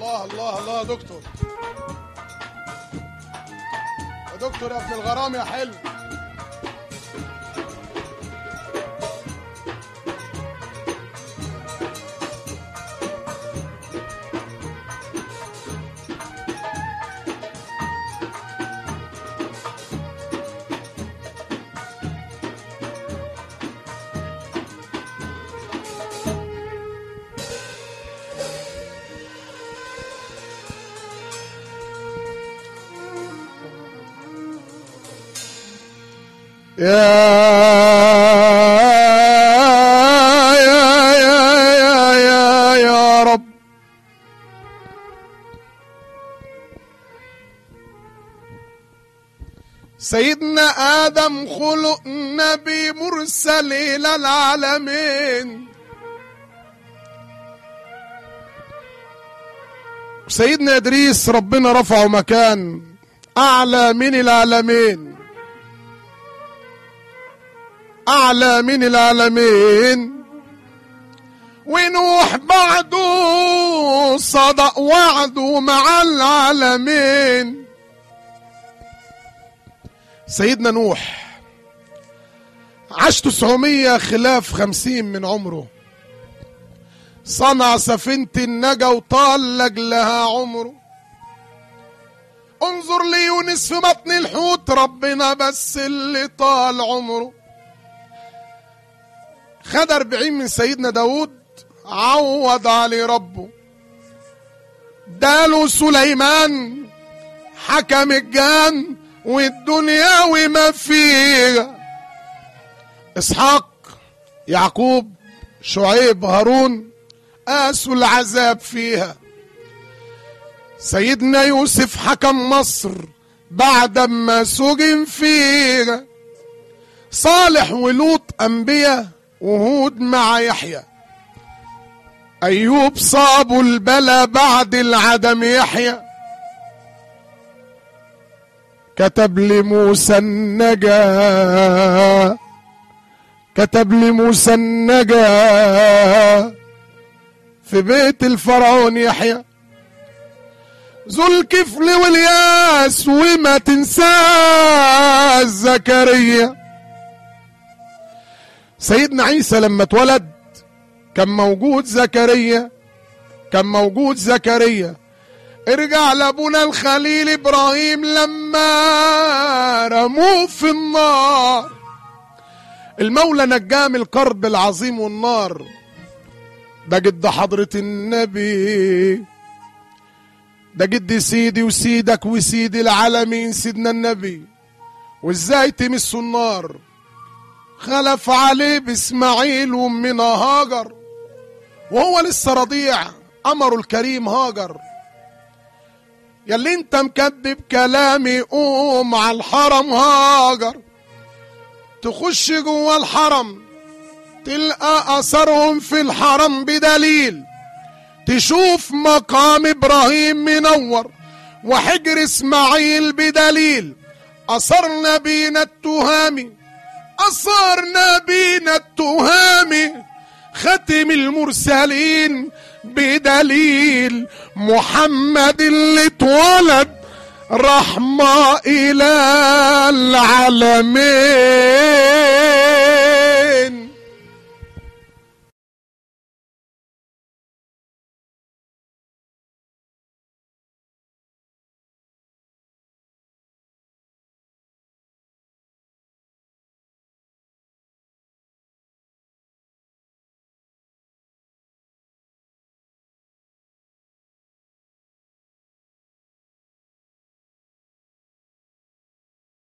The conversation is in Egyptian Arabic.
الله الله الله يا دكتور يا دكتور يا ابن الغرام يا حلو يا يا يا يا يا يا رب سيدنا آدم خلق نبي مرسل إلى العالمين سيدنا إدريس ربنا رفعه مكان أعلى من العالمين أعلى من العالمين ونوح بعده صدق وعده مع العالمين سيدنا نوح عاش تسعمية خلاف خمسين من عمره صنع سفينة النجا وطال لجلها عمره انظر ليونس في بطن الحوت ربنا بس اللي طال عمره خد أربعين من سيدنا داود عوض عليه ربه داله سليمان حكم الجان والدنيا وما فيها اسحاق يعقوب شعيب هارون قاسوا العذاب فيها سيدنا يوسف حكم مصر بعد ما سجن فيها صالح ولوط انبياء وهود مع يحيى ايوب صابوا البلا بعد العدم يحيى كتب لموسى النجا كتب لموسى النجا في بيت الفرعون يحيى ذو الكفل والياس وما تنساه زكريا سيدنا عيسى لما اتولد كان موجود زكريا كان موجود زكريا ارجع لابونا الخليل ابراهيم لما رموه في النار المولى نجاه من الكرب العظيم والنار ده جد حضرة النبي ده جد سيدي وسيدك وسيد العالمين سيدنا النبي وازاي تمسوا النار خلف عليه باسماعيل وامنا هاجر وهو لسه رضيع امره الكريم هاجر ياللي انت مكذب كلامي قوم على الحرم هاجر تخش جوه الحرم تلقى اثرهم في الحرم بدليل تشوف مقام ابراهيم منور وحجر اسماعيل بدليل اثرنا بينا التهامي اثرنا بينا التهامي ختم المرسلين بدليل محمد اللي اتولد رحمة إلى العالمين